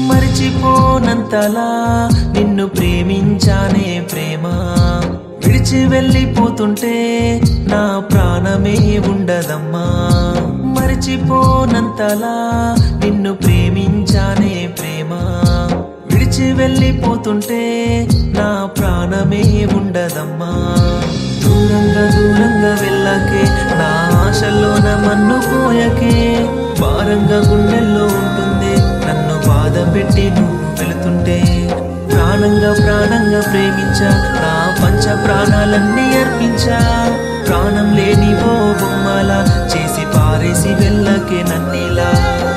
మరిచిపోనంతలా నిన్ను ప్రేమించానే ప్రేమ విడిచి వెళ్ళిపోతుంటే నా ప్రాణమే ఉండదమ్మా మరిచిపోనంతలా నిన్ను ప్రేమించానే ప్రేమ విడిచి వెళ్ళిపోతుంటే నా ప్రాణమే ఉండదమ్మా దూరంగా దూరంగా వెళ్ళకే నా ఆశల్లోన మన్ను పోయకే భారంగా గుండెల్లో ఉంటుంది నన్ను బాధ పెట్టి నువ్వు వెళుతుంటే ప్రాణంగా ప్రాణంగా ప్రేమించా నా పంచ ప్రాణాలన్నీ అర్పించా ప్రాణం లేని ఓ బొమ్మల చేసి పారేసి వెళ్ళకే నన్నిలా